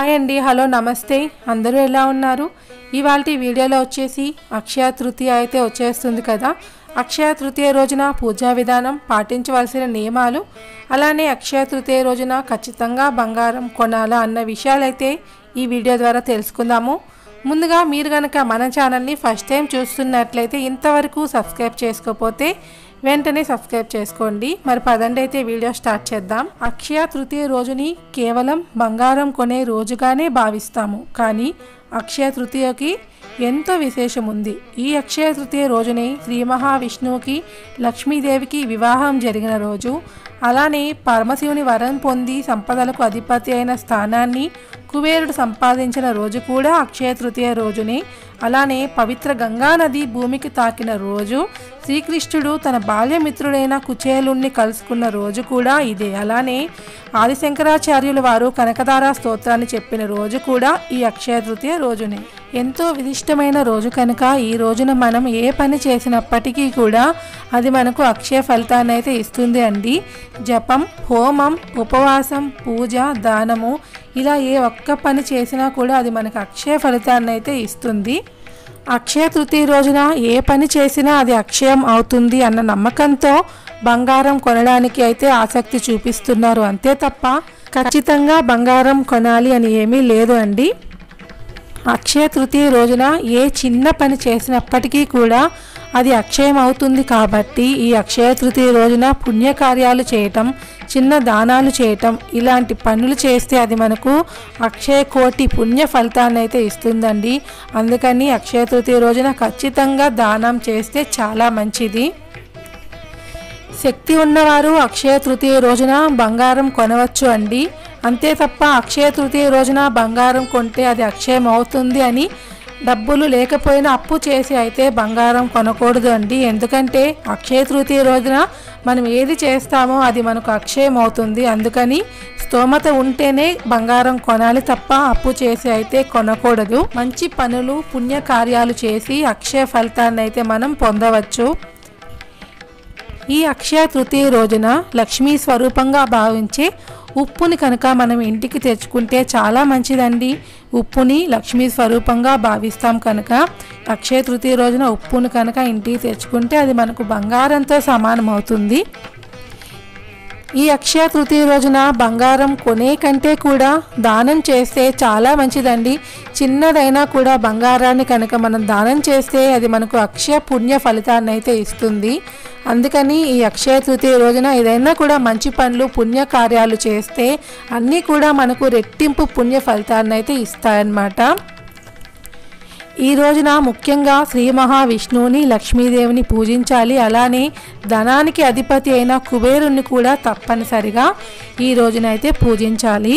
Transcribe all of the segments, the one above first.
hi అండి hello నమస్తే అందరూ ఎలా ఉన్నారు ఇవాళ వీడియోలో వచ్చేసి అక్షయ తృతీయ అయితే వచ్చేస్తుంది కదా అక్షయ తృతీయ రోజున పూజా విధానం పాటించవలసిన నియమాలు అలానే అక్షయ తృతీయ రోజున ఖచ్చితంగా బంగారం కొనాలా అన్న విషయాలైతే ఈ వీడియో ద్వారా తెలుసుకుందాము ముందుగా మీరు కనుక మన ఛానల్ని ఫస్ట్ టైం చూస్తున్నట్లయితే ఇంతవరకు సబ్స్క్రైబ్ చేసుకోకపోతే వెంటనే సబ్స్క్రైబ్ చేసుకోండి మరి పదండి అయితే వీడియో స్టార్ట్ చేద్దాం అక్షయ తృతీయ రోజుని కేవలం బంగారం కొనే రోజుగానే భావిస్తాము కానీ అక్షయ తృతీయకి ఎంతో విశేషం ఉంది ఈ అక్షయ తృతీయ రోజునే శ్రీ మహావిష్ణువుకి లక్ష్మీదేవికి వివాహం జరిగిన రోజు అలానే పరమశివుని వరం పొంది సంపదలకు అధిపతి అయిన స్థానాన్ని కుబేరుడు సంపాదించిన రోజు కూడా అక్షయ తృతీయ రోజునే అలానే పవిత్ర గంగా నది భూమికి తాకిన రోజు శ్రీకృష్ణుడు తన బాల్యమిత్రుడైన కుచేలుణ్ణి కలుసుకున్న రోజు కూడా ఇదే అలానే ఆదిశంకరాచార్యుల వారు కనకదార స్తోత్రాన్ని చెప్పిన రోజు కూడా ఈ అక్షయ తృతీయ రోజునే ఎంతో విశిష్టమైన రోజు కనుక ఈ రోజున మనం ఏ పని చేసినప్పటికీ కూడా అది మనకు అక్షయ ఫలితాన్ని అయితే ఇస్తుంది అండి జపం హోమం ఉపవాసం పూజ దానము ఇలా ఏ ఒక్క పని చేసినా కూడా అది మనకు అక్షయ ఫలితాన్ని అయితే ఇస్తుంది అక్షయ తృతీయ రోజున ఏ పని చేసినా అది అక్షయం అవుతుంది అన్న నమ్మకంతో బంగారం కొనడానికి అయితే ఆసక్తి చూపిస్తున్నారు అంతే తప్ప ఖచ్చితంగా బంగారం కొనాలి అని ఏమీ లేదు అండి అక్షయ తృతీయ రోజున ఏ చిన్న పని చేసినప్పటికీ కూడా అది అక్షయం అవుతుంది కాబట్టి ఈ అక్షయ తృతీయ రోజున పుణ్యకార్యాలు చేయటం చిన్న దానాలు చేయటం ఇలాంటి పనులు చేస్తే అది మనకు అక్షయ కోటి పుణ్య ఫలితాన్ని అయితే ఇస్తుందండి అందుకని అక్షయ తృతీయ రోజున ఖచ్చితంగా దానం చేస్తే చాలా మంచిది శక్తి ఉన్నవారు అక్షయ తృతీయ రోజున బంగారం కొనవచ్చు అండి అంతే తప్ప అక్షయ తృతీయ రోజున బంగారం కొంటే అది అక్షయం అవుతుంది అని డబ్బులు లేకపోయినా అప్పు చేసి అయితే బంగారం కొనకూడదు అండి ఎందుకంటే అక్షయ తృతీయ రోజున మనం ఏది చేస్తామో అది మనకు అక్షయం అవుతుంది అందుకని స్తోమత ఉంటేనే బంగారం కొనాలి తప్ప అప్పు చేసి అయితే కొనకూడదు మంచి పనులు పుణ్య కార్యాలు చేసి అక్షయ ఫలితాన్ని అయితే మనం పొందవచ్చు ఈ అక్షయ తృతీయ రోజున లక్ష్మీ స్వరూపంగా భావించే ఉప్పుని కనుక మనం ఇంటికి తెచ్చుకుంటే చాలా మంచిదండి ఉప్పుని లక్ష్మీ స్వరూపంగా భావిస్తాం కనుక అక్షయ తృతీయ రోజున ఉప్పుని కనుక ఇంటికి తెచ్చుకుంటే అది మనకు బంగారంతో సమానం అవుతుంది ఈ అక్షయ తృతీయ రోజున బంగారం కొనే కంటే కూడా దానం చేస్తే చాలా మంచిదండి చిన్నదైనా కూడా బంగారాన్ని కనుక మనం దానం చేస్తే అది మనకు అక్షయ పుణ్య ఫలితాన్ని అయితే ఇస్తుంది అందుకని ఈ అక్షయ తృతీయ రోజున ఏదైనా కూడా మంచి పనులు పుణ్య కార్యాలు చేస్తే అన్నీ కూడా మనకు రెట్టింపు పుణ్య ఫలితాన్ని అయితే ఇస్తాయన్నమాట ఈ రోజున ముఖ్యంగా శ్రీ మహావిష్ణువుని లక్ష్మీదేవిని పూజించాలి అలానే ధనానికి అధిపతి అయిన కుబేరుణ్ణి కూడా తప్పనిసరిగా ఈ రోజున అయితే పూజించాలి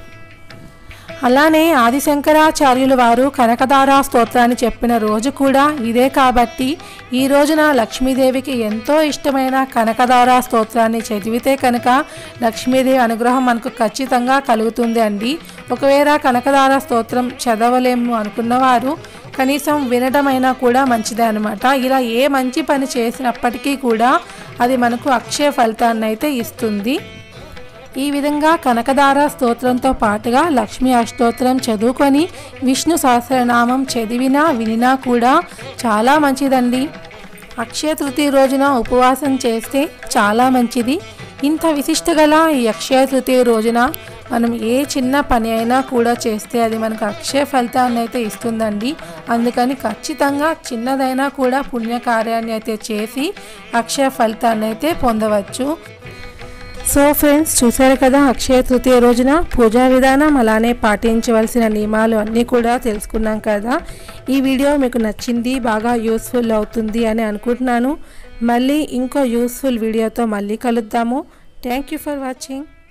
అలానే ఆదిశంకరాచార్యుల వారు కనకదారా స్తోత్రాన్ని చెప్పిన రోజు కూడా ఇదే కాబట్టి ఈ రోజున లక్ష్మీదేవికి ఎంతో ఇష్టమైన కనకదారా స్తోత్రాన్ని చదివితే కనుక లక్ష్మీదేవి అనుగ్రహం మనకు ఖచ్చితంగా కలుగుతుంది అండి ఒకవేళ కనకదార స్తోత్రం చదవలేము అనుకున్నవారు కనీసం వినడమైనా కూడా మంచిదే అనమాట ఇలా ఏ మంచి పని చేసినప్పటికీ కూడా అది మనకు అక్షయ ఫలితాన్ని అయితే ఇస్తుంది ఈ విధంగా కనకదార స్తోత్రంతో పాటుగా లక్ష్మీ అష్టోత్తరం చదువుకొని విష్ణు సహస్రనామం చదివినా వినినా కూడా చాలా మంచిదండి అక్షయ తృతీయ రోజున ఉపవాసం చేస్తే చాలా మంచిది ఇంత విశిష్ట గల ఈ అక్షయ తృతీయ రోజున మనం ఏ చిన్న పని అయినా కూడా చేస్తే అది మనకు అక్షయ ఫలితాన్ని అయితే ఇస్తుందండి అందుకని ఖచ్చితంగా చిన్నదైనా కూడా పుణ్యకార్యాన్ని అయితే చేసి అక్షయ ఫలితాన్ని అయితే పొందవచ్చు సో ఫ్రెండ్స్ చూసారు కదా అక్షయ తృతీయ రోజున పూజా విధానం అలానే పాటించవలసిన నియమాలు అన్నీ కూడా తెలుసుకున్నాం కదా ఈ వీడియో మీకు నచ్చింది బాగా యూస్ఫుల్ అవుతుంది అని అనుకుంటున్నాను మళ్ళీ ఇంకో యూస్ఫుల్ వీడియోతో మళ్ళీ కలుద్దాము థ్యాంక్ యూ ఫర్ వాచింగ్